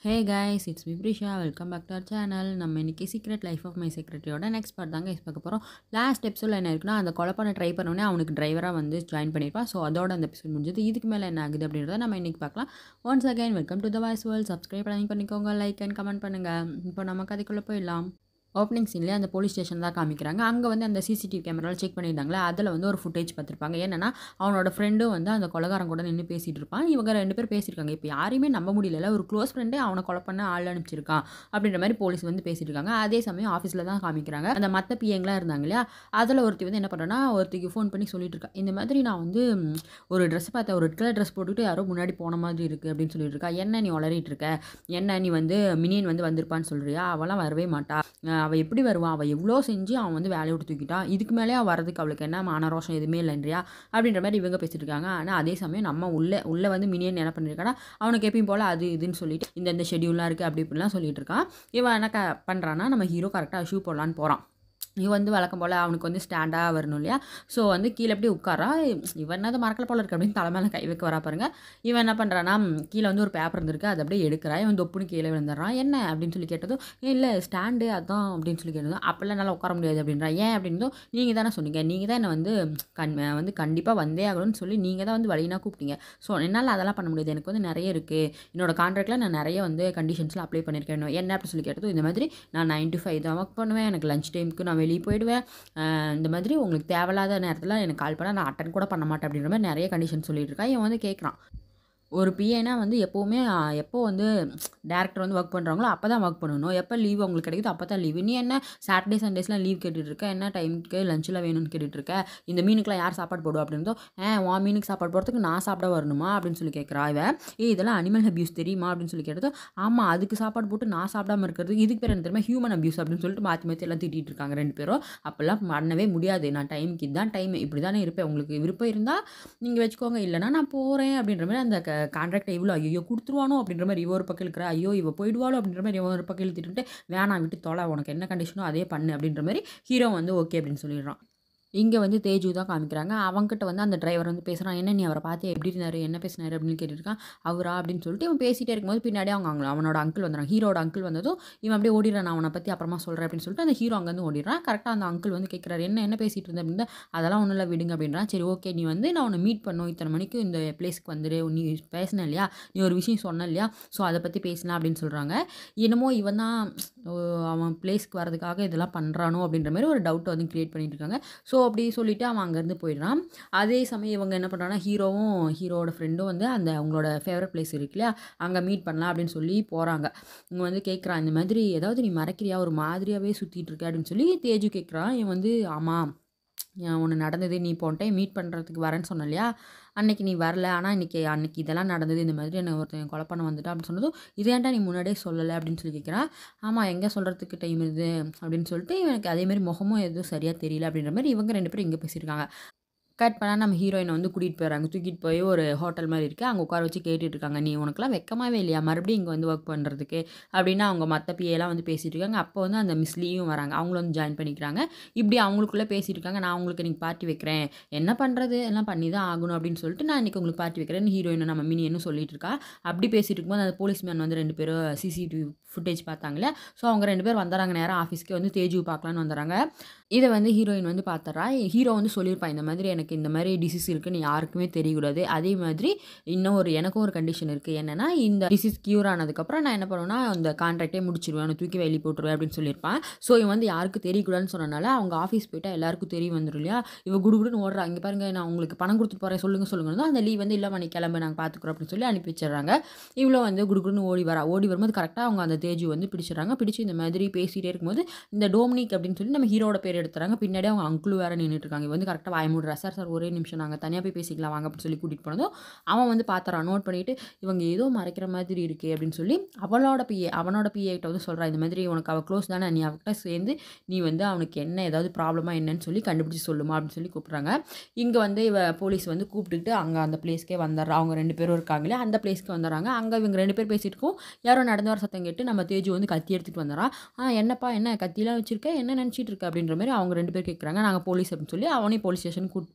hey guys it's Vibrisha welcome back to our channel நம்ம இன்னைக்கு secret life of my செக்ரட்டரியோட next part தாங்க guys பார்க்க போகிறோம் லாஸ்ட் எபிசோடில் என்ன இருக்குன்னா அந்த கொலை பண்ண ட்ரை பண்ணோடனே அவனுக்கு டிரைவராக வந்து ஜாயின் பண்ணியிருப்பான் ஸோ அதோட அந்த எபிசோட் முடிஞ்சது இதுக்கு மேலே என்ன ஆகுது அப்படின்றத நம்ம இன்றைக்கி பார்க்கலாம் once again welcome to the voice world subscribe பண்ணி பண்ணிக்கோங்க லைக் அண்ட் கமெண்ட் பண்ணுங்கள் இப்போ நம்ம கதைக்குள்ளே போயிடலாம் ஓப்பனிங் சீன்லேயே அந்த போலீஸ் ஸ்டேஷன் தான் காமிக்கிறாங்க அங்கே வந்து அந்த சிசிடிவி கேமராவில் செக் பண்ணியிருந்தாங்களே அதில் வந்து ஒரு ஃபுட்டேஜ் பார்த்துருப்பாங்க என்னன்னா அவனோட ஃப்ரெண்டும் வந்து அந்த கொலகாரன் கூட நின்று பேசிகிட்டு இருப்பான் இவங்க ரெண்டு பேர் பேசியிருக்காங்க இப்போ யாரையுமே நம்ப முடியல ஒரு க்ளோஸ் ஃப்ரெண்டே அவனை கொலை பண்ண ஆள் அனுப்பிச்சிருக்கான் அப்படின்ற மாதிரி போலீஸ் வந்து பேசிட்டு இருக்காங்க அதே சமயம் ஆஃபீஸில் தான் காமிக்கிறாங்க அந்த மற்ற பிஎங்களாம் இருந்தாங்க இல்லையா அதில் ஒருத்தி வந்து என்ன பண்ணுறேன்னா ஒருத்திக்கு ஃபோன் பண்ணி சொல்லிட்டு இருக்கா இந்த மாதிரி நான் வந்து ம், ஒரு ட்ரெஸ் பார்த்தேன் ஒரு ரெட் கலர் ட்ரெஸ் போட்டுட்டு யாரோ முன்னாடி போன மாதிரி இருக்குது அப்படின்னு சொல்லிட்டு இருக்கா என்ன நீ வளரிட்டு இருக்க என்ன நீ வந்து மினியன் வந்து வந்திருப்பான்னு சொல்றியா அவளாம் வரவே மாட்டா அஹ் அவள் எப்படி வருவான் அவள் எவ்வளோ செஞ்சு அவன் வந்து வேலையை விட்டு தூக்கிட்டான் இதுக்கு மேலே அவள் வரதுக்கு அவளுக்கு என்ன மானரோஷம் எதுவுமே இல்லைன்றியா அப்படின்ற மாதிரி இவங்க பேசிட்டு இருக்காங்க ஆனால் அதே சமயம் நம்ம உள்ள உள்ளே வந்து மினியன் என்ன பண்ணியிருக்கானா அவனுக்கு எப்பயும் போல் அது இதுன்னு சொல்லிட்டு இந்த இந்த ஷெடியூலாக இருக்குது அப்படி இப்படிலாம் சொல்லிட்டு இருக்கான் இவன் என்ன க பண்ணுறான்னா நம்ம ஹீரோ கரெக்டாக ஷூ போடலான்னு போகிறான் இவன் வந்து வழக்கம் போல் அவனுக்கு வந்து ஸ்டாண்டாக வரணும் இல்லையா ஸோ வந்து கீழே எப்படி உட்காரா இவன் என்னது மறக்கல போல இருக்கு அப்படின்னு தலை மேலே கை வைக்க வரா பாருங்க இவன் என்ன பண்ணுறான்னா கீழே வந்து ஒரு பேப்பர் இருந்திருக்கு அதை அப்படியே எடுக்கிறா இவன் தொப்புன்னு கீழே விழுந்துடுறான் என்ன அப்படின்னு சொல்லி கேட்டதும் இல்லை ஸ்டாண்டு அதான் அப்படின்னு சொல்லி கேட்டதும் அப்போல்லாம் என்னால் உட்கார முடியாது அப்படின்றா ஏன் அப்படின்றதும் நீங்கள் தானே சொன்னீங்க நீங்கள் தான் என்னை வந்து கண் வந்து கண்டிப்பாக வந்தே ஆகணும்னு சொல்லி நீங்கள் தான் வந்து வழினா கூப்பிட்டீங்க ஸோ என்னால் அதெல்லாம் பண்ண முடியாது எனக்கு வந்து நிறைய இருக்குது என்னோட கான்ட்ராக்டில் நான் நிறைய வந்து கண்டிஷன்ஸில் அப்ளை பண்ணியிருக்கேன் என்ன அப்படின்னு சொல்லி கேட்டதும் இந்த மாதிரி நான் நைன் டு ஃபைவ் தான் ஒர்க் பண்ணுவேன் எனக்கு லஞ்ச் டைமுக்கு நான் வெளியே போயிடுவேன் அஹ் இந்த மாதிரி உங்களுக்கு தேவையில்லாத நேரத்தில் எனக்கு கால் பண்ணால் நான் அட்டன் கூட பண்ண மாட்டேன் அப்படின்ற மாதிரி நிறைய கண்டிஷன் சொல்லிட்டு இருக்கா இவன் வந்து கேட்குறான் ஒரு பிஏனா வந்து எப்போவுமே அஹ், எப்போ வந்து டேரக்டர் வந்து ஒர்க் பண்ணுறாங்களோ அப்போ தான் ஒர்க் பண்ணணும் எப்போ லீவ் உங்களுக்கு கிடைக்குதோ அப்போ தான் லீவ் நீ என்ன சாட்டர்டே சண்டேஸ்லாம் லீவ் கேட்டுட்டு இருக்க என்ன டைமுக்கு லஞ்சில் வேணும்னு கேட்டுட்டு இருக்க இந்த மீனுக்குலாம் யார் சாப்பாடு போடுவா அப்படின்றதோ ஏ உன் மீனுக்கு சாப்பாடு போடுறதுக்கு நான் சாப்பிட வரணுமா அப்படின்னு சொல்லி கேட்குறா இவன் ஏ இதெல்லாம் அனிமல் அபியூஸ் தெரியுமா அப்படின்னு சொல்லி கேட்டதோ ஆமாம் அதுக்கு சாப்பாடு போட்டு நான் சாப்பிடாம இருக்கிறது இதுக்கு பேர் என்ன தெரியுமா ஹியூமன் அபியூஸ் அப்படின்னு சொல்லிட்டு மாற்றி மாற்றி எல்லாம் திட்டிட்டு இருக்காங்க ரெண்டு பேரும் அப்போல்லாம் பண்ணவே முடியாது நான் டைமுக்கு இதுதான் டைம் இப்படி தானே இருப்பேன் உங்களுக்கு விருப்பம் இருந்தால் நீங்கள் வச்சுக்கோங்க இல்லைனா நான் போகிறேன் அப்படின்ற மாதிரி அந்த கான்ட்ராக்டை இவ்வளோ ஐயோ கொடுத்துருவானோ அப்படின்ற மாதிரி இவ ஒரு பக்கம் இருக்கிற ஐயோ இவ போயிடுவாளோ அப்படின்ற மாதிரி இவன் ஒரு பக்கம் இழுத்துட்டு வேணாம் விட்டு தொலை உனக்கு என்ன கண்டிஷனோ அதே பண்ணு அப்படின்ற மாதிரி ஹீரோ வந்து ஓகே அப்படின்னு சொல்லிடுறான் இங்கே வந்து தேஜு தான் காமிக்கிறாங்க அவங்ககிட்ட வந்து அந்த டிரைவர் வந்து பேசுகிறான் என்ன நீ அவரை பார்த்து எப்படி இருந்தார் என்ன பேசினாரு அப்படின்னு கேட்டுருக்கான் அவரா அப்படின்னு சொல்லிட்டு இவன் பேசிகிட்டே இருக்கும்போது பின்னாடி அவங்க அவங்க அவனோட அங்கிள் வந்துடுறான் ஹீரோட அங்கிள் வந்ததும் இவன் அப்படியே ஓடிடுறான் நான் அவனை பற்றி அப்புறமா சொல்கிறேன் அப்படின்னு சொல்லிட்டு அந்த ஹீரோ அங்கேருந்து ஓடிடுறான் கரெக்டாக அந்த அங்கிள் வந்து கேட்குறாரு என்ன என்ன பேசிகிட்டு இருந்த அப்படின்னா அதெல்லாம் ஒன்றும் இல்லை விடுங்க அப்படின்றான் சரி ஓகே நீ வந்து நான் உன்னை மீட் பண்ணும் இத்தனை மணிக்கு இந்த பிளேஸ்க்கு வந்துடு நீ பேசின இல்லையா நீ ஒரு விஷயம் சொன்ன இல்லையா ஸோ அதை பற்றி பேசலாம் அப்படின்னு சொல்கிறாங்க என்னமோ இவன் தான் ஓ, அவன் பிளேஸ்க்கு வரதுக்காக இதெல்லாம் பண்ணுறானோ அப்படின்ற மாதிரி ஒரு டவுட் வந்து க்ரியேட் பண்ணிட்டு இருக்காங்க ஸோ அப்படி சொல்லிவிட்டு அவன் அங்கேருந்து போயிடுறான் அதே சமயம் இவங்க என்ன பண்ணுறாங்கன்னா ஹீரோவும் ஹீரோவோட ஃப்ரெண்டும் வந்து அந்த அவங்களோட ஃபேவரட் பிளேஸ் இருக்கு இல்லையா அங்கே மீட் பண்ணலாம் அப்படின்னு சொல்லி போகிறாங்க இவங்க வந்து கேட்குறான் இந்த மாதிரி ஏதாவது நீ மறைக்கிறியா ஒரு மாதிரியாகவே சுற்றிட்டு இருக்க அப்படின்னு சொல்லி தேஜு கேட்குறான் இவன் வந்து ஆமாம் ஒன்று நடந்தது நீ போன டைம் மீட் பண்ணுறதுக்கு வரேன்னு சொன்ன இல்லையா அன்னைக்கு நீ வரல ஆனால் இன்னைக்கு அன்னைக்கு இதெல்லாம் நடந்தது இந்த மாதிரி என்ன ஒருத்தன் கொலை பண்ண வந்துட்டான் அப்படின்னு சொன்னதும் இது ஏன்டா நீ முன்னாடியே சொல்லலை அப்படின்னு சொல்லி கேட்குறான் ஆமாம் எங்கே சொல்கிறதுக்கு டைம் இருக்குது அப்படின்னு சொல்லிட்டு இவனுக்கு அதே மாதிரி முகமும் எதுவும் சரியாக தெரியல அப்படின்ற மாதிரி இவங்க ரெண்டு பேரும் இங்கே பேசியிருக்காங்க கட் பண்ணால் நம்ம ஹீரோயினை வந்து கூட்டிகிட்டு போயிடறாங்க தூக்கிட்டு போய் ஒரு ஹோட்டல் மாதிரி இருக்குது அங்கே உட்கார வச்சு கேட்டுட்டு இருக்காங்க நீ உனக்குலாம் வெக்கமாவே இல்லையா மறுபடியும் இங்கே வந்து ஒர்க் பண்ணுறதுக்கு அப்படின்னு அவங்க மற்ற பிஏலாம் வந்து பேசிகிட்டு இருக்காங்க அப்போ வந்து அந்த மிஸ்லியும் வராங்க அவங்களும் வந்து ஜாயின் பண்ணிக்கிறாங்க இப்படி அவங்களுக்குள்ளே பேசிட்டு இருக்காங்க நான் உங்களுக்கு இன்னைக்கு பார்ட்டி வைக்கிறேன் என்ன பண்ணுறது எல்லாம் பண்ணி தான் ஆகணும் அப்படின்னு சொல்லிட்டு நான் இன்றைக்கி உங்களுக்கு பார்ட்டி வைக்கிறேன்னு ஹீரோயினை நம்ம மினியனும் சொல்லிட்டு இருக்கா அப்படி பேசிட்டு இருக்கும்போது அந்த போலீஸ் மேன் வந்து ரெண்டு பேரும் சிசிடிவி ஃபுட்டேஜ் பார்த்தாங்களே ஸோ அவங்க ரெண்டு பேர் வந்துடுறாங்க நேரம் ஆஃபீஸ்க்கே வந்து தேஜு பார்க்கலான்னு வந்துடுறாங்க இதை வந்து ஹீரோயின் வந்து பார்த்துறா ஹீரோ வந்து சொல்லியிருப்பான் இந்த மாதிரி எனக்கு இந்த மாதிரி டிசீஸ் இருக்குன்னு யாருக்குமே தெரியக்கூடாது அதே மாதிரி இன்னும் ஒரு எனக்கும் ஒரு கண்டிஷன் இருக்குது என்னென்னா இந்த டிசீஸ் க்யூர் ஆனதுக்கப்புறம் நான் என்ன பண்ணுவேன்னா அந்த கான்ட்ராக்டே முடிச்சிருவேன் அவனை தூக்கி வெளியே போட்டுருவேன் அப்படின்னு சொல்லியிருப்பான் ஸோ இவன் வந்து யாருக்கு தெரியக்கூடாதுன்னு சொன்னனால அவங்க ஆஃபீஸ் போயிட்டா எல்லாருக்கும் தெரிய வந்துடும் இல்லையா இவ குடுகுடுன்னு ஓடுறா இங்கே பாருங்க நான் உங்களுக்கு பணம் கொடுத்துட்டு போகிறேன் சொல்லுங்க சொல்லுங்க அந்த லீவ் வந்து இல்லை நீ கிளம்பு நாங்கள் பார்த்துக்குறோம் அப்படின்னு சொல்லி அனுப்பி வச்சிடுறாங்க இவ்வளோ வந்து குடுகுடுன்னு ஓடி வரா ஓடி வரும்போது கரெக்டாக அவங்க அந்த தேஜு வந்து பிடிச்சிடுறாங்க பிடிச்சி இந்த மாதிரி பேசிகிட்டே இருக்கும்போது இந்த டோமினிக் அப்படின்னு சொல்லி நம்ம ஹீரோட பேர் எடுத்துறாங்க பின்னாடி அவங்க அங்கிள் வேறு நின்றுட்டு இருக்காங்க இவன் வந்து கரெக்டாக வாய மூடுறா சார் சார் ஒரே நிமிஷம் நாங்கள் தனியாக போய் பேசிக்கலாம் வாங்க அப்படின்னு சொல்லி கூட்டிகிட்டு போனதும் அவன் வந்து பார்த்துறான் நோட் பண்ணிவிட்டு இவங்க ஏதோ மறைக்கிற மாதிரி இருக்கே அப்படின்னு சொல்லி அவளோட பிஏ அவனோட பிஏ கிட்ட வந்து சொல்கிறா இந்த மாதிரி உனக்கு அவள் க்ளோஸ் தானே நீ அவகிட்ட சேர்ந்து நீ வந்து அவனுக்கு என்ன ஏதாவது ப்ராப்ளமாக என்னன்னு சொல்லி கண்டுபிடிச்சி சொல்லுமா அப்படின்னு சொல்லி கூப்பிட்றாங்க இங்கே வந்து இவ போலீஸ் வந்து கூப்பிட்டுட்டு அங்கே அந்த பிளேஸ்க்கே வந்துடுறா அவங்க ரெண்டு பேரும் இருக்காங்களே அந்த பிளேஸ்க்கு வந்துடுறாங்க அங்கே இவங்க ரெண்டு பேர் பேசிட்டு இருக்கோம் யாரோ நடந்து வர சத்தம் கேட்டு நம்ம தேஜு வந்து கத்தி எடுத்துகிட்டு வந்துடுறான் ஆ என்னப்பா என்ன கத்திலாம் வச்சிருக்க என்ன நினச்சிட்டு இருக்க அப்படின்ற மாதிரி அவங்க ரெண்டு பேர் கேட்குறாங்க நாங்கள் போலீஸ் அப்படின்னு சொல்லி அவனையும் போலீஸ் ஸ்டேஷன் கூப்பிட்டு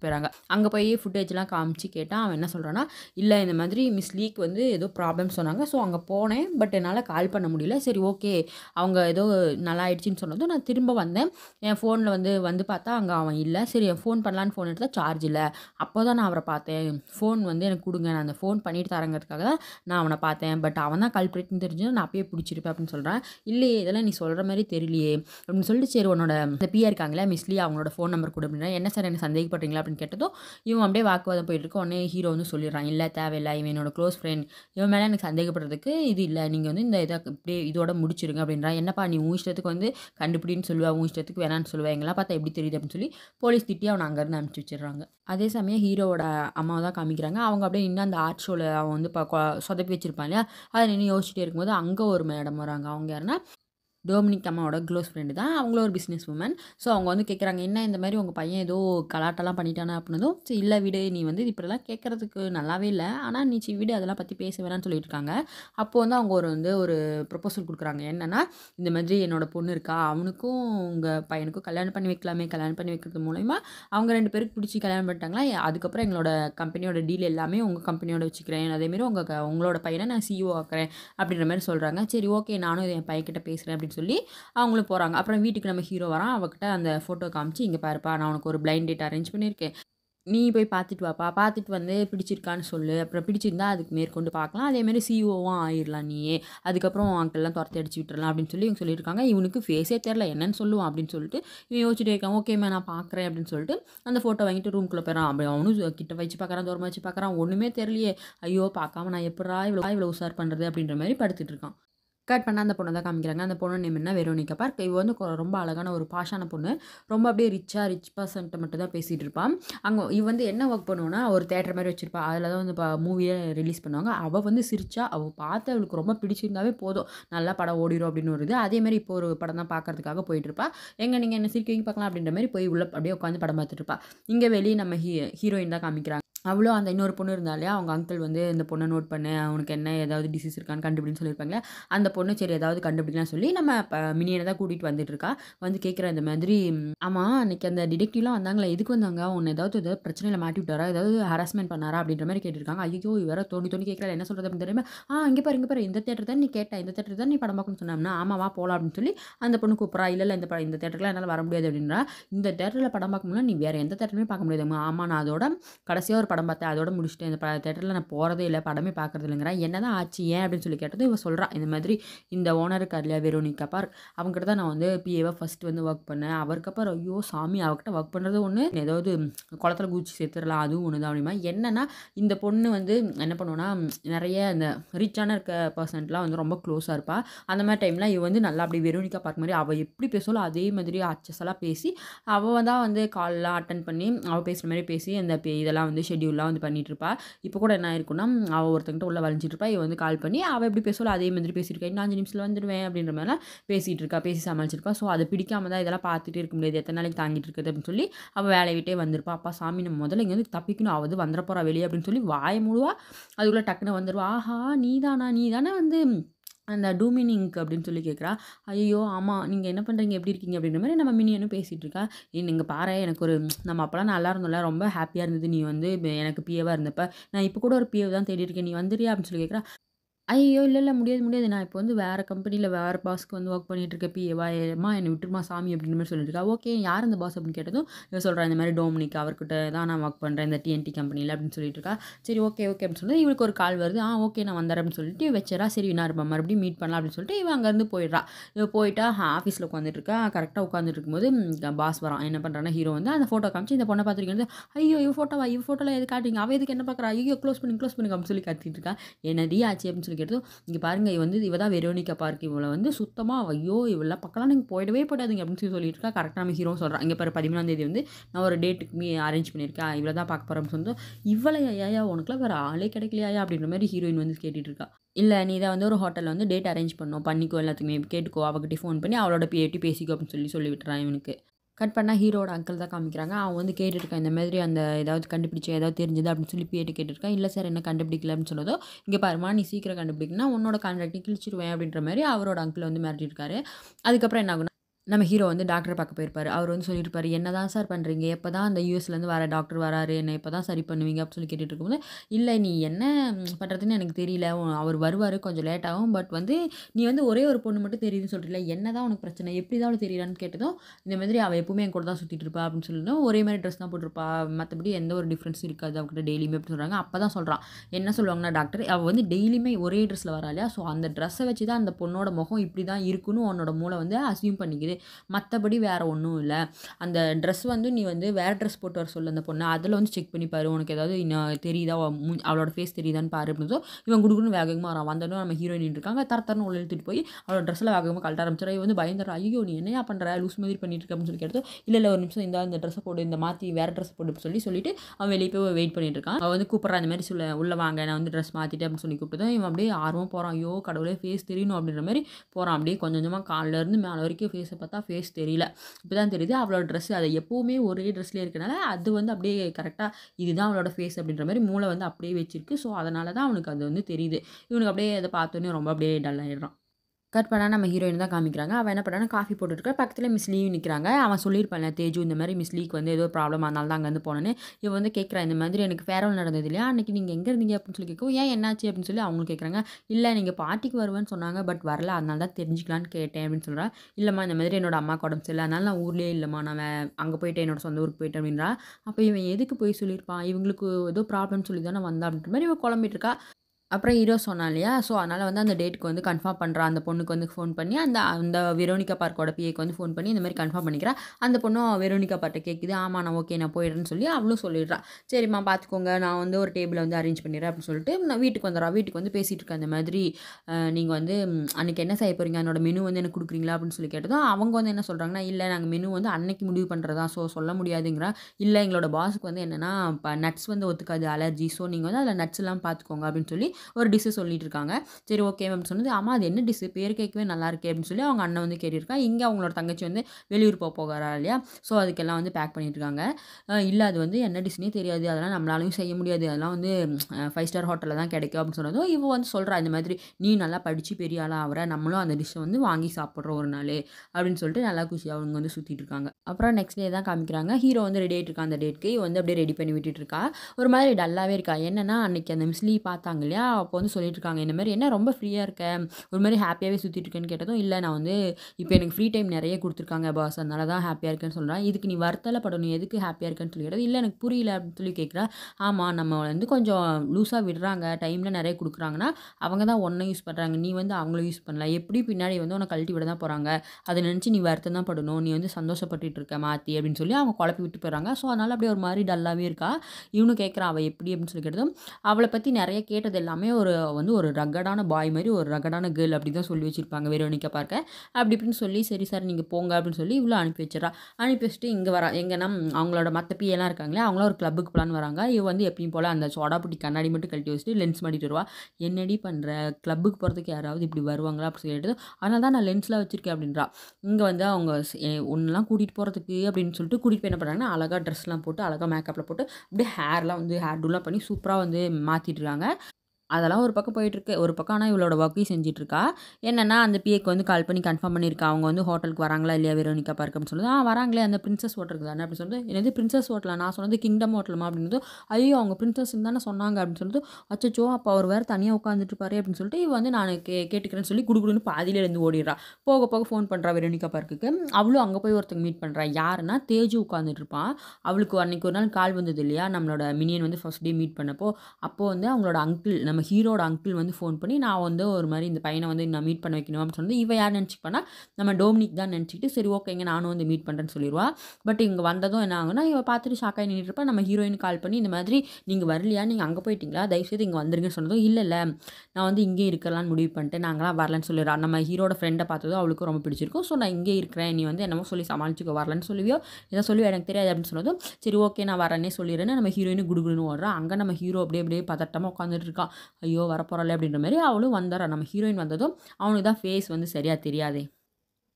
போயிறாங்க அங்கே போய் ஃபுட்டேஜ்லாம் காமிச்சு கேட்டால் அவன் என்ன சொல்கிறான்னா இல்லை இந்த மாதிரி மிஸ் லீக் வந்து ஏதோ ப்ராப்ளம் சொன்னாங்க ஸோ அங்கே போனேன் பட் என்னால் கால் பண்ண முடியல சரி ஓகே அவங்க ஏதோ நல்லா ஆயிடுச்சுன்னு சொன்னதும் நான் திரும்ப வந்தேன் என் ஃபோனில் வந்து வந்து பார்த்தா அங்கே அவன் இல்லை சரி என் ஃபோன் பண்ணலான்னு ஃபோன் எடுத்தால் சார்ஜ் இல்லை அப்போ தான் நான் அவரை பார்த்தேன் ஃபோன் வந்து எனக்கு கொடுங்க நான் அந்த ஃபோன் பண்ணிட்டு தரங்கிறதுக்காக தான் நான் அவனை பார்த்தேன் பட் அவன் தான் கல்பிரேட்னு தெரிஞ்சு நான் அப்பயே பிடிச்சிருப்பேன் அப்படின்னு சொல்கிறேன் இல்லையே இதெல்லாம் நீ சொல்கிற மாதிரி தெரியலையே அப்படின்னு சொல்லிட்டு சரி உன்னோட இந்த பிஆர் இருக்காங்களே மிஸ்லி அவங்களோட ஃபோன் நம்பர் கொடு அப்படின்னா என்ன சார் என்ன சந்தேகப்படுறீங்களா அப்படின்னு கேட்டதும் இவன் அப்படியே வாக்குவாதம் போயிட்டு இருக்கு உடனே ஹீரோ வந்து சொல்லிடுறான் இல்லை தேவையில்லை இவன் என்னோட க்ளோஸ் ஃப்ரெண்ட் இவன் மேலே எனக்கு சந்தேகப்படுறதுக்கு இது இல்லை நீங்கள் வந்து இந்த இதை இப்படியே இதோட முடிச்சிருங்க அப்படின்றான் என்னப்பா நீ உன் இஷ்டத்துக்கு வந்து கண்டுபிடின்னு சொல்லுவா உன் இஷ்டத்துக்கு வேணான்னு சொல்லுவா எங்கெல்லாம் பார்த்தா எப்படி தெரியுது அப்படின்னு சொல்லி போலீஸ் திட்டி அவனை அங்கேருந்து அனுப்பிச்சி வச்சிடுறாங்க அதே சமயம் ஹீரோவோட அம்மாவை தான் காமிக்கிறாங்க அவங்க அப்படியே இன்னும் அந்த ஆர்ட் ஷோவில் அவன் வந்து இப்போ கொ- சொதப்பி வச்சிருப்பான் இல்லையா அதை நின்று யோசிச்சுட்டே இருக்கும்போது அங்கே ஒரு மேடம் வராங்க அவங்க யாருன்னா டோமினிக் அம்மாவோட க்ளோஸ் ஃப்ரெண்டு தான் அவங்களும் ஒரு பிஸ்னஸ் உமன் ஸோ அவங்க வந்து கேட்குறாங்க என்ன இந்த மாதிரி உங்கள் பையன் ஏதோ கலாட்டெல்லாம் பண்ணிட்டானா அப்படின்னதும் சரி இல்லை விடு நீ வந்து இப்படிலாம் கேட்குறதுக்கு நல்லாவே இல்லை ஆனால் நீ சி விடு அதெல்லாம் பற்றி பேச வேணாம்னு சொல்லிட்டு இருக்காங்க அப்போ வந்து அவங்க ஒரு வந்து ஒரு ப்ரொபோசல் கொடுக்குறாங்க என்னன்னா இந்த மாதிரி என்னோட பொண்ணு இருக்கா அவனுக்கும் உங்கள் பையனுக்கும் கல்யாணம் பண்ணி வைக்கலாமே கல்யாணம் பண்ணி வைக்கிறது மூலயமா அவங்க ரெண்டு பேருக்கு பிடிச்சி கல்யாணம் பண்ணிட்டாங்களா எ- அதுக்கப்புறம் எங்களோட கம்பெனியோட டீல் எல்லாமே உங்கள் கம்பெனியோட வச்சுக்கிறேன் அதேமாரி உங்கள் க- உங்களோட பையனை நான் சிஇஓ ஆக்குறேன் அப்படின்ற மாதிரி சொல்கிறாங்க சரி ஓகே நானும் என் பையன்கிட்ட பேசுகிறேன் அப்படின்னு சொல்லி அவங்களும் போகிறாங்க அப்புறம் வீட்டுக்கு நம்ம ஹீரோ வரான் அவகிட்ட அந்த ஃபோட்டோ காமிச்சு இங்கே பாருப்பா நான் உனக்கு ஒரு பிளைண்ட் டேட் அரேஞ்ச் பண்ணியிருக்கேன் நீ போய் பார்த்துட்டு வாப்பா பார்த்துட்டு வந்து பிடிச்சிருக்கான்னு சொல்லு அப்புறம் பிடிச்சிருந்தா அதுக்கு மேற்கொண்டு பார்க்கலாம் அதேமாரி சிஇஓவும் ஆயிடலாம் நீயே அதுக்கப்புறம் அங்கிள்லாம் துரத்தி அடிச்சு விட்டுறலாம் அப்படின்னு சொல்லி இவங்க சொல்லியிருக்காங்க இவனுக்கு ஃபேஸே தெரில என்னன்னு சொல்லுவான் அப்படின்னு சொல்லிட்டு இவன் யோசிச்சுட்டே இருக்கான் ஓகேம்மா நான் பார்க்குறேன் அப்படின்னு சொல்லிட்டு அந்த ஃபோட்டோ வாங்கிட்டு ரூம்குள்ளே போயிடறான் அப்படி அவனும் கிட்ட வச்சு பார்க்குறான் தூரமாக வச்சு பார்க்குறான் ஒன்றுமே தெரியலையே ஐயோ பார்க்காம நான் எப்படா இவ்வளோ இவ்வளோ உஷார் பண்ணுறது அப்படின்ற மாதிரி படுத்துட்டு இருக்கான் கட் பண்ண அந்த பொண்ணை தான் காமிக்கிறாங்க அந்த பொண்ணு நேம் என்ன வெரோனிகா பார்க் இவ வந்து கொ- ரொம்ப அழகான ஒரு பாஷான பொண்ணு ரொம்ப அப்படியே ரிச்சாக ரிச் பர்சன்ட்டை மட்டும் தான் பேசிகிட்டு இருப்பான் அங்கே இவ வந்து என்ன ஒர்க் பண்ணுவோன்னா ஒரு தேட்டர் மாதிரி வச்சிருப்பா அதில் தான் வந்து இப்போ மூவியை ரிலீஸ் பண்ணுவாங்க அவள் வந்து சிரிச்சா அவள் பார்த்து அவளுக்கு ரொம்ப பிடிச்சிருந்தாவே போதும் நல்லா படம் ஓடிடும் அப்படின்னு வருது அதே மாதிரி இப்போ ஒரு படம் தான் பார்க்கறதுக்காக போயிட்டு இருப்பா எங்கே நீங்கள் என்ன சிரிக்க வைக்க பார்க்கலாம் அப்படின்ற மாதிரி போய் உள்ள அப்படியே உட்காந்து படம் பார்த்துட்டு இருப்பா இங்கே வெளியே நம்ம ஹீ ஹீரோயின் தான் காமிக்கிறாங்க அவ்வளோ அந்த இன்னொரு பொண்ணு இருந்தாலே அவங்க அங்கிள் வந்து இந்த பொண்ணை நோட் பண்ணு அவனுக்கு என்ன ஏதாவது டிசீஸ் இருக்கான்னு கண்டுபிடின்னு சொல்லியிருப்பாங்க அந்த பொண்ணு சரி ஏதாவது கண்டுபிடிக்கலாம் சொல்லி நம்ம இப்போ மினியனை தான் கூட்டிகிட்டு வந்துட்டு இருக்கா வந்து கேட்குற இந்த மாதிரி ம், ஆமாம் அன்னைக்கு அந்த டிடெக்டிவ்லாம் வந்தாங்களே எதுக்கு வந்தாங்க உன்னை ஏதாவது ஏதாவது பிரச்சனையில் மாட்டி விட்டாரா ஏதாவது ஹராஸ்மெண்ட் பண்ணாரா அப்படின்ற மாதிரி கேட்டிருக்காங்க ஐயோ இவர தோண்டி தோண்டி கேட்கல என்ன சொல்கிறது அப்படின்னு தெரியுமா ஆ இங்கே பாரு இங்கே பாரு இந்த தேட்டர் தான் நீ கேட்ட இந்த தேட்டர் தான் நீ படம் பார்க்கணும்னு சொன்னோம்னா ஆமா வா போகலாம் அப்படின்னு சொல்லி அந்த பொண்ணு கூப்பிட்றா இல்லை இல்லை இந்த படம் இந்த தேட்டருக்குலாம் என்னால் வர முடியாது அப்படின்றா இந்த தேட்டரில் படம் பார்க்க முடியல நீ வேறு எந்த தேட்டருமே பார்க்க முடியாது ஆமாம் நான் அதோட கடைசியாக ஒரு படம் பார்த்தேன் அதோட முடிச்சுட்டேன் இந்த ப தேட்டரில் நான் போகிறதே இல்லை படமே பார்க்கறது இல்லைங்கிறேன் என்ன தான் ஆச்சு ஏன் அப்படின்னு சொல்லி கேட்டதும் இவ சொல்கிறா இந்த மாதிரி இந்த ஓனர் இருக்கார் இல்லையா வெரோனிகா பார்க் அவங்ககிட்ட தான் நான் வந்து பிஏவாக ஃபஸ்ட் வந்து ஒர்க் பண்ணேன் அவருக்கு அப்புறம் ஐயோ சாமி அவர்கிட்ட ஒர்க் பண்ணுறது ஒன்று ஏதாவது குளத்துல குச்சி சேர்த்துடலாம் அதுவும் ஒன்று தான் அப்படிமா என்னன்னா இந்த பொண்ணு வந்து என்ன பண்ணுவோன்னா நிறைய இந்த ரிச்சான இருக்க பர்சன்ட்லாம் வந்து ரொம்ப க்ளோஸாக இருப்பா அந்த மாதிரி டைம்லாம் இவ வந்து நல்லா அப்படி வெரோனிகா பார்க்க மாதிரி அவள் எப்படி பேசுவாளோ அதே மாதிரி அச்சஸெல்லாம் பேசி அவள் தான் வந்து கால்லாம் அட்டன் பண்ணி அவள் பேசுகிற மாதிரி பேசி அந்த பே- இதெல்லாம் வந்து ஷெட்யூல்லாம் வந்து பண்ணிட்டு இருப்பா இப்போ கூட என்ன ஆயிருக்குன்னா அவள் ஒருத்தங்கிட்ட உள்ள வளைஞ்சிட்டு இருப்பா இவ வந்து கால் பண்ணி அவள் எப்படி பேசுவாளோ அதே மாதிரி பேசியிருக்கா இன்னும் அஞ்சு நிமிஷத்தில் வந்துடுவேன் அப்படின்ற மாதிரிலாம் பேசிகிட்டு இருக்கா பேசி சமாளிச்சிருப்பா ஸோ அதை பிடிக்காம தான் இதெல்லாம் பார்த்துட்டே இருக்க முடியாது எத்தனை நாளைக்கு தாங்கிட்டு இருக்குது அப்படின்னு சொல்லி அவள் வேலையை விட்டே வந்திருப்பா அப்பா சாமி நம்ம முதல்ல இங்கே வந்து தப்பிக்கணும் அவள் வந்து வந்துட போகிறா வெளியே அப்படின்னு சொல்லி வாய முழுவா அதுக்குள்ளே டக்குன்னு வந்துடுவா ஆஹா நீ தானா நீ தானே வந்து அந்த டூமினிங்க் அப்படின்னு சொல்லி கேட்குறா ஐயோ ஆமாம் நீங்கள் என்ன பண்ணுறீங்க எப்படி இருக்கீங்க அப்படின்ற மாதிரி நம்ம மினியனும் பேசிகிட்டு இருக்கா நீங்கள் பாரு எனக்கு ஒரு நம்ம அப்போலாம் நல்லா இருந்தோம்ல ரொம்ப ஹாப்பியாக இருந்தது நீ வந்து எனக்கு பிஏவாக இருந்தப்ப நான் இப்போ கூட ஒரு பிஏ தான் தேடி இருக்கேன் நீ வந்துறியா அப்படின்னு சொல்லி கேட்குறா ஐயோ இல்லை இல்லை முடியாது முடியாது நான் இப்போ வந்து வேறு கம்பெனியில் வேறு பாஸ்க்கு வந்து ஒர்க் பண்ணிட்டு இருக்க பிஏவா ஏமா என்னை விட்டுருமா சாமி அப்படின்ற மாதிரி சொல்லிட்டு இருக்கா ஓகே யார் அந்த பாஸ் அப்படின்னு கேட்டதும் இவ சொல்கிறா இந்த மாதிரி டோமினிக் அவர்கிட்ட தான் நான் ஒர்க் பண்ணுறேன் இந்த டிஎன்டி கம்பெனியில் அப்படின்னு சொல்லிட்டு இருக்கா சரி ஓகே ஓகே அப்படின்னு சொல்லி இவளுக்கு ஒரு கால் வருது ஆ ஓகே நான் வந்துடுறேன் அப்படின்னு சொல்லிட்டு வச்சிடறா சரி நான் இருப்பேன் மறுபடியும் மீட் பண்ணலாம் அப்படின்னு சொல்லிட்டு இவன் அங்கேருந்து போயிடுறா இவ போயிட்டா ஆஃபீஸில் உட்காந்துட்டு இருக்கா கரெக்டாக உட்காந்துட்டு இருக்கும்போது பாஸ் வரான் என்ன பண்ணுறான்னா ஹீரோ வந்து அந்த ஃபோட்டோ காமிச்சு இந்த பொண்ணை பார்த்துருக்கேன் ஐயோ இவ ஃபோட்டோவா இவ ஃபோட்டோவில் எது காட்டுறீங்க அவ எதுக்கு என்ன பார்க்குறா ஐயோ க்ளோஸ் பண்ணி க்ளோஸ் பண்ணுங்க அப்படின்னு சொல்லி கத்திட்டு இருக்கா என்னடி ஆச்சு அப்படின்னு சொல்லி கேட்டதும் இங்கே பாருங்க இவ வந்து இவ தான் வெரோனிகா பார்க் இவளை வந்து சுத்தமாக ஐயோ இவளெல்லாம் பக்கலாம் நீங்கள் போயிடவே போயிடாதீங்க அப்படின்னு சொல்லி சொல்லிட்டு இருக்கா கரெக்டாக நம்ம ஹீரோ சொல்கிறான் இங்கே பாரு பதிமூணாம் தேதி வந்து நான் ஒரு டேட்டுக்கு மீ அரேஞ்ச் பண்ணியிருக்கேன் இவளை தான் பார்க்க போகிறோம்னு சொன்னதும் இவளை ஐயா உனக்குலாம் வேறு ஆளே கிடைக்கலையா அப்படின்ற மாதிரி ஹீரோயின் வந்து கேட்டுட்டு இருக்கா இல்லை நீ தான் வந்து ஒரு ஹோட்டலில் வந்து டேட் அரேஞ்ச் பண்ணோம் பண்ணிக்கோ எல்லாத்துக்குமே கேட்டுக்கோ அவகிட்ட ஃபோன் பண்ணி அவளோட பேட்டி பேசிக்கோ அப்படின்னு சொல்லி சொல்லி விட்டுறான் இவனுக்கு கட் பண்ணால் ஹீரோட அங்கிள் தான் காமிக்கிறாங்க அவன் வந்து கேட்டுருக்கான் இந்த மாதிரி அந்த ஏதாவது கண்டுபிடிச்ச ஏதாவது தெரிஞ்சது அப்படின்னு சொல்லி பேட்டு கேட்டிருக்கான் இல்லை சார் என்ன கண்டுபிடிக்கல அப்படின்னு சொன்னதோ இங்கே பாருமா நீ சீக்கிரம் கண்டுபிடிக்கனா உன்னோட கான்ட்ராக்டை கிழிச்சிருவேன் அப்படின்ற மாதிரி அவரோட அங்கிள் வந்து மிரட்டிருக்காரு அதுக்கப்புறம் என்ன ஆகுனா நம்ம ஹீரோ வந்து டாக்டரை பார்க்க போயிருப்பாரு அவர் வந்து சொல்லியிருப்பாரு என்ன தான் சார் பண்ணுறீங்க எப்போ தான் அந்த யூஎஸ்லேருந்து வர டாக்டர் வராரு என்ன எப்போ தான் சரி பண்ணுவீங்க அப்படின்னு சொல்லி கேட்டுட்டு இருக்கும்போது இல்லை நீ என்ன பண்ணுறதுன்னு எனக்கு தெரியல உ- அவர் வருவார் கொஞ்சம் லேட் ஆகும் பட் வந்து நீ வந்து ஒரே ஒரு பொண்ணு மட்டும் தெரியுதுன்னு சொல்லிட்டுல என்ன தான் உனக்கு பிரச்சனை எப்படி தான் அவளுக்கு தெரியலான்னு கேட்டதும் இந்த மாதிரி அவள் எப்பவுமே என் கூட தான் சுற்றிட்டு இருப்பா அப்படின்னு சொல்லிட்டு ஒரே மாதிரி ட்ரெஸ் தான் போட்டிருப்பா மற்றபடி எந்த ஒரு டிஃப்ரென்ஸ் இருக்காது அவகிட்ட டெய்லியுமே அப்படின்னு சொல்கிறாங்க அப்போ தான் சொல்கிறான் என்ன சொல்லுவாங்கன்னா டாக்டர் அவள் வந்து டெய்லியுமே ஒரே ட்ரெஸ்ஸில் வரா இல்லையா ஸோ அந்த ட்ரெஸ்ஸை வச்சு தான் அந்த பொண்ணோட முகம் இப்படி தான் இருக்குன்னு உன்னோட மூளை வந்து அசியூம் பண்ணிக்குது மற்றபடி வேறு ஒன்றும் இல்லை அந்த ட்ரெஸ் வந்து நீ வந்து வேறு ட்ரெஸ் போட்டு வர சொல்லு அந்த பொண்ணு அதில் வந்து செக் பண்ணி பாரு உனக்கு ஏதாவது இன்னும் தெரியுதா அவ மூ- அவளோட ஃபேஸ் தெரியுதான்னு பாரு அப்படின்னு இவன் குடுக்குன்னு வேகமாக வரான் வந்தோடனே நம்ம ஹீரோயின் இருக்காங்க தர தரன்னு உள்ள இழுத்துட்டு போய் அவளோட ட்ரெஸ்ஸில் வேகமாக கழட்ட ஆரம்பிச்சிடா இவன் வந்து பயந்துடுறா ஐயோ நீ என்னையா பண்ணுற லூஸ் மாதிரி பண்ணிட்டு இருக்க அப்படின்னு சொல்லி கேட்டது இல்லை இல்லை ஒரு நிமிஷம் இந்த இந்த ட்ரெஸ்ஸை போடு இந்த மாற்றி வேறு ட்ரெஸ் போட்டு சொல்லி சொல்லிட்டு அவன் வெளியே போய் வெயிட் பண்ணிட்டு இருக்கான் அவன் வந்து கூப்பிட்றான் இந்த மாதிரி சொல்ல உள்ள வாங்க நான் வந்து ட்ரெஸ் மாற்றிட்டு அப்படின்னு சொல்லி கூப்பிட்டு இவன் அப்படியே ஆர்வம் போகிறான் ஐயோ கடவுளே ஃபேஸ் தெரியணும் அப்படின்ற மாதிரி போகிறான் அப்படியே கொஞ்சம் கொஞ்சமாக கால்ல இருந்து மேலே வரைக்கும் ஃபேஸை பார்த்தா ஃபேஸ் தெரியல இப்போ தான் தெரியுது அவளோட ட்ரெஸ் அதை எப்போவுமே ஒரே ட்ரெஸ்லேயே இருக்கனால அது வந்து அப்படியே கரெக்டாக இதுதான் அவளோட ஃபேஸ் அப்படின்ற மாதிரி மூளை வந்து அப்படியே வச்சிருக்கு ஸோ அதனால தான் அவனுக்கு அது வந்து தெரியுது இவனுக்கு அப்படியே அதை பார்த்தோன்னே ரொம்ப அப்படியே டல் ஆயிடுறான் கட் பண்ணால் நம்ம ஹீரோயின் தான் காமிக்கிறாங்க அவன் என்ன பண்ணானா காஃபி போட்டுருக்கா பக்கத்தில் மிஸ் லீவ் நிற்கிறாங்க அவன் சொல்லியிருப்பான் தேஜு இந்த மாதிரி மிஸ் லீக்கு வந்து ஏதோ ப்ராப்ளம் அதனால தான் அங்கேருந்து போனேன்னு இவன் வந்து கேட்குறான் இந்த மாதிரி எனக்கு ஃபேரவல் நடந்தது இல்லையா அன்றைக்கி நீங்கள் எங்கே இருந்தீங்க அப்படின்னு சொல்லி கேட்கும் ஏன் என்னாச்சு அப்படின்னு சொல்லி அவங்க கேட்குறாங்க இல்லை நீங்கள் பார்ட்டிக்கு வருவேன்னு சொன்னாங்க பட் வரல அதனால தான் தெரிஞ்சுக்கலான்னு கேட்டேன் அப்படின்னு சொல்கிறா இல்லைம்மா இந்த மாதிரி என்னோட அம்மா உடம்பு சரியில்லை அதனால நான் ஊர்லேயே இல்லைம்மா நான் வே- அங்கே போயிட்டேன் என்னோட சொந்த ஊருக்கு போயிட்டேன் அப்படின்றா அப்போ இவன் எதுக்கு போய் சொல்லியிருப்பான் இவங்களுக்கு ஏதோ ப்ராப்ளம் சொல்லி தானே வந்தா அப்படின்ற மாதிரி இவன் குழம்பிட்டு இருக்கா அப்புறம் ஹீரோ சொன்னான் இல்லையா ஸோ அதனால் வந்து அந்த டேட்டுக்கு வந்து கன்ஃபார்ம் பண்ணுறான் அந்த பொண்ணுக்கு வந்து ஃபோன் பண்ணி அந்த அந்த வெரோனிகா பார்க்கோட பிஏக்கு வந்து ஃபோன் பண்ணி இந்த மாதிரி கன்ஃபார்ம் பண்ணிக்கிறா அந்த பொண்ணும் வெரோனிகா பார்ட்ட கேட்குது ஆமாம் நான் ஓகே நான் போயிடுறேன்னு சொல்லி அவளும் சொல்லிடுறா சரிம்மா பார்த்துக்கோங்க நான் வந்து ஒரு டேபிளை வந்து அரேஞ்ச் பண்ணிடுறேன் அப்படின்னு சொல்லிட்டு நான் வீட்டுக்கு வந்துடுறா வீட்டுக்கு வந்து பேசிகிட்டு இருக்கேன் இந்த மாதிரி நீங்கள் வந்து ம், அன்னைக்கு என்ன செய்ய போகிறீங்க என்னோட மெனு வந்து எனக்கு கொடுக்குறீங்களா அப்படின்னு சொல்லி கேட்டதும் அவங்க வந்து என்ன சொல்கிறாங்கன்னா இல்லை நாங்கள் மெனு வந்து அன்னைக்கு முடிவு பண்ணுறதா ஸோ சொல்ல முடியாதுங்கிறா இல்லை எங்களோட பாஸுக்கு வந்து என்னென்னா இப்போ நட்ஸ் வந்து ஒத்துக்காது அலர்ஜி ஸோ நீங்கள் வந்து அதில் நட்ஸ் எல்லாம் பார்த்துக்கோங்க அப்படின்னு சொல்லி ஒரு டிஷ்ஷு சொல்லிட்டு இருக்காங்க சரி ஓகே அப்படின்னு சொன்னது ஆமாம் அது என்ன டிஷ்ஷு பேர் கேட்கவே நல்லா இருக்கே அப்படின்னு சொல்லி அவங்க அண்ணன் வந்து கேட்டிருக்கா இங்கே அவங்களோட தங்கச்சி வந்து வெளியூர் போக போகிறா இல்லையா ஸோ அதுக்கெல்லாம் வந்து பேக் பண்ணிட்டு இருக்காங்க இல்லை அது வந்து என்ன டிஷ்னே தெரியாது அதெல்லாம் நம்மளாலையும் செய்ய முடியாது அதெல்லாம் வந்து ஃபைவ் ஸ்டார் ஹோட்டலில் தான் கிடைக்கும் அப்படின்னு சொன்னதும் இவ வந்து சொல்கிறா இந்த மாதிரி நீ நல்லா படித்து பெரிய ஆளாக ஆகிற நம்மளும் அந்த டிஷ்ஷை வந்து வாங்கி சாப்பிட்றோம் ஒரு நாள் அப்படின்னு சொல்லிட்டு நல்லா குஷி அவங்க வந்து சுற்றிட்டு இருக்காங்க அப்புறம் நெக்ஸ்ட் டே தான் காமிக்கிறாங்க ஹீரோ வந்து ரெடி ஆகிட்டு இருக்கான் அந்த டேட்க்கு இவ வந்து அப்படியே ரெடி பண்ணி விட்டுட்டு இருக்கா ஒரு மாதிரி டல்லாகவே இருக்கா என்னன்னா அன்னைக்கு அந்த மிஸ்லி பார்த்தாங்க இல்லையா அப்போ வந்து சொல்லிட்டு இருக்காங்க இந்த மாதிரி என்ன ரொம்ப ஃப்ரீயாக இருக்க ஒரு மாதிரி ஹாப்பியாகவே சுற்றிட்டு இருக்கேன்னு கேட்டதும் இல்லை நான் வந்து இப்போ எனக்கு ஃப்ரீ டைம் நிறைய கொடுத்துருக்காங்க பாஸ் அதனால தான் ஹாப்பியாக இருக்கேன்னு சொல்கிறேன் இதுக்கு நீ வருத்தலை படணும் எதுக்கு ஹாப்பியாக இருக்கேன்னு சொல்லி கேட்டது இல்லை எனக்கு புரியல அப்படின்னு சொல்லி கேட்குறா ஆமாம் நம்ம வந்து கொஞ்சம் லூஸாக விடுறாங்க டைமில் நிறைய கொடுக்குறாங்கன்னா அவங்க தான் ஒன்றை யூஸ் பண்ணுறாங்க நீ வந்து அவங்கள யூஸ் பண்ணல எப்படி பின்னாடி வந்து உன்னை கழட்டி விட தான் போகிறாங்க அதை நினச்சி நீ வருத்தம் தான் படணும் நீ வந்து சந்தோஷப்பட்டுட்டு இருக்க மாற்றி அப்படின்னு சொல்லி அவங்க குழப்பி விட்டு போயிடறாங்க ஸோ அதனால் அப்படியே ஒரு மாதிரி டல்லாகவே இருக்கா இவனும் கேட்குறான் அவள் எப்படி அப்படின்னு சொல்லி கேட்டதும் அவளை பற்றி நிறைய கேட்டது எல்லாமே ஒரு வந்து ஒரு ரகடான பாய் மாதிரி ஒரு ரகடான கேர்ள் அப்படி தான் சொல்லி வச்சுருப்பாங்க வெரோனிக்கா பார்க்க அப்படி இப்படின்னு சொல்லி சரி சார் நீங்கள் போங்க அப்படின்னு சொல்லி இவ்வளோ அனுப்பி வச்சிடறா அனுப்பி வச்சுட்டு இங்கே வரா எங்கன்னா அவங்களோட மற்ற பிஎல்லாம் இருக்காங்களே அவங்களும் ஒரு கிளப்புக்கு போலான்னு வராங்க இவ வந்து எப்பயும் போல் அந்த சோடா புட்டி கண்ணாடி மட்டும் கழட்டி வச்சுட்டு லென்ஸ் மாட்டிட்டு வருவா என்னடி பண்ணுற கிளப்புக்கு போகிறதுக்கு யாராவது இப்படி வருவாங்களா அப்படி சொல்லிட்டு அதனால தான் நான் லென்ஸ்லாம் வச்சுருக்கேன் அப்படின்றா இங்கே வந்து அவங்க ஒன்றெலாம் கூட்டிகிட்டு போகிறதுக்கு அப்படின்னு சொல்லிட்டு கூட்டிகிட்டு போய் என்ன பண்ணுறாங்கன்னா அழகாக ட்ரெஸ்லாம் போட்டு அழகாக மேக்கப்பில் போட்டு அப்படியே ஹேர்லாம் வந்து ஹேர் டூலாம் பண்ணி சூப்பராக வந்து மாற்றிட்டு இருக்காங்க அதெல்லாம் ஒரு பக்கம் போயிட்டுருக்கு ஒரு பக்கம் ஆனால் இவளோட ஒர்க்கையும் செஞ்சுட்டு இருக்கா என்னென்னா அந்த பிஏக்கு வந்து கால் பண்ணி கன்ஃபார்ம் பண்ணியிருக்கா அவங்க வந்து ஹோட்டலுக்கு வராங்களா இல்லையா வெரோனிக்கா பார்க் அப்படின்னு சொல்லுது ஆ வராங்களே அந்த பிரின்சஸ் ஹோட்டலுக்கு தானே அப்படின்னு சொல்லிட்டு என்னது பிரின்சஸ் ஹோட்டலா நான் சொன்னது கிங்டம் ஹோட்டலுமா அப்படின்னு ஐயோ அவங்க பிரின்சஸ் தானே சொன்னாங்க அப்படின்னு சொல்லிட்டு அச்சச்சோ அப்போ அவர் வேறு தனியாக உட்காந்துட்டு இருப்பாரு அப்படின்னு சொல்லிட்டு இவ வந்து நான் கே கேட்டுக்கிறேன்னு சொல்லி குடுகுடுன்னு பாதியில இருந்து ஓடிடுறா போக போக ஃபோன் பண்ணுறா வெரோனிகா பார்க்குக்கு அவளும் அங்கே போய் ஒருத்தங்க மீட் பண்ணுறா யாருன்னா தேஜு உட்காந்துட்டு இருப்பான் அவளுக்கு அன்னைக்கு ஒரு நாள் கால் வந்தது இல்லையா நம்மளோட மினியன் வந்து ஃபர்ஸ்ட் டே மீட் பண்ணப்போ அப்போது வந்து அவங்களோட அங்கிள் நம்ம ஹீரோட அங்கிள் வந்து ஃபோன் பண்ணி நான் வந்து ஒரு மாதிரி இந்த பையனை வந்து நான் மீட் பண்ண வைக்கணும் அப்படின்னு சொன்னது இவ யார் நினச்சிப்பா நம்ம டோமினிக் தான் நினச்சிக்கிட்டு சரி ஓகேங்க நானும் வந்து மீட் பண்ணுறேன்னு சொல்லிடுவா பட் இங்கே வந்ததும் என்ன ஆகுனா இவ பார்த்துட்டு ஷாக்காகி நின்றுட்டு இருப்பா நம்ம ஹீரோயின் கால் பண்ணி இந்த மாதிரி நீங்கள் வரலையா நீங்கள் அங்கே போயிட்டீங்களா தயவுசெய்து இங்கே வந்துருங்கன்னு சொன்னதும் இல்லை இல்லை நான் வந்து இங்கே இருக்கலாம்னு முடிவு பண்ணிட்டேன் நாங்களாம் வரலன்னு சொல்லிடுறா நம்ம ஹீரோட ஃப்ரெண்டை பார்த்ததும் அவளுக்கு ரொம்ப பிடிச்சிருக்கும் ஸோ நான் இங்கே இருக்கிறேன் நீ வந்து என்னமோ சொல்லி சமாளிச்சுக்கோ வரலன்னு சொல்லுவியோ இதை சொல்லி எனக்கு தெரியாது அப்படின்னு சொன்னதும் சரி ஓகே நான் வரேனே சொல்லிடுறேன்னு நம்ம ஹீரோயின் குடுகுடுன்னு ஓடுறா அங்கே நம்ம ஹீரோ அப்படியே அப்படியே பதட்டமாக உட்காந்துட்டு இருக்கான் ஐயோ வரப்போறாளே அப்படின்ற மாதிரி அவளும் வந்தாரா நம்ம ஹீரோயின் வந்ததும் அவனுக்கு தான் ஃபேஸ் வந்து சரியாக தெரியாதே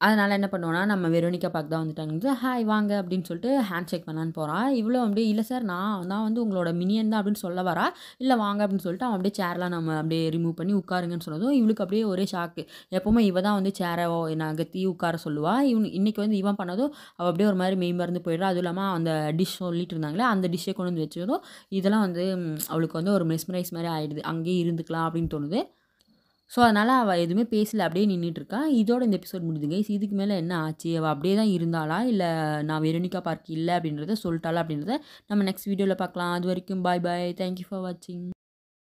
அதனால் என்ன பண்ணுவோன்னா நம்ம வெரோனிகா பார்க்க தான் வந்துட்டாங்க ஹாய் வாங்க அப்படின்னு சொல்லிட்டு ஹேண்ட் ஷேக் பண்ணலான்னு போகிறான் இவ்வளோ அப்படியே இல்லை சார் நான் நான் வந்து உங்களோட மினியன் தான் அப்படின்னு சொல்ல வரா இல்லை வாங்க அப்படின்னு சொல்லிட்டு அவன் அப்படியே சேர்லாம் நம்ம அப்படியே ரிமூவ் பண்ணி உட்காருங்கன்னு சொன்னதும் இவளுக்கு அப்படியே ஒரே ஷாக்கு எப்போவுமே இவ தான் வந்து சேரை நகர்த்தி உட்கார சொல்லுவா இவன் இன்றைக்கி வந்து இவன் பண்ணதும் அவள் அப்படியே ஒரு மாதிரி மெய் மறந்து போயிடுறா அதுவும் இல்லாமல் அந்த டிஷ் சொல்லிட்டு இருந்தாங்களே அந்த டிஷ்ஷை கொண்டு வந்து வச்சதும் இதெல்லாம் வந்து ம், அவளுக்கு வந்து ஒரு மெஸ்மரைஸ் மாதிரி ஆகிடுது அங்கேயே இருந்துக்கலாம் அப்படின்னு தோணுது ஸோ அதனால் அவள் எதுவுமே பேசல அப்படியே நின்றுட்டு இருக்கா இதோட இந்த எபிசோட் முடியுதுங்க இதுக்கு மேலே என்ன ஆச்சு அவள் அப்படியே தான் இருந்தாளா இல்லை நான் வெரோனிகா பார்க் இல்லை அப்படின்றத சொல்லிட்டாளா அப்படின்றத நம்ம நெக்ஸ்ட் வீடியோவில் பார்க்கலாம் அது வரைக்கும் பாய் பாய் தேங்க்யூ ஃபார் வாட்சிங்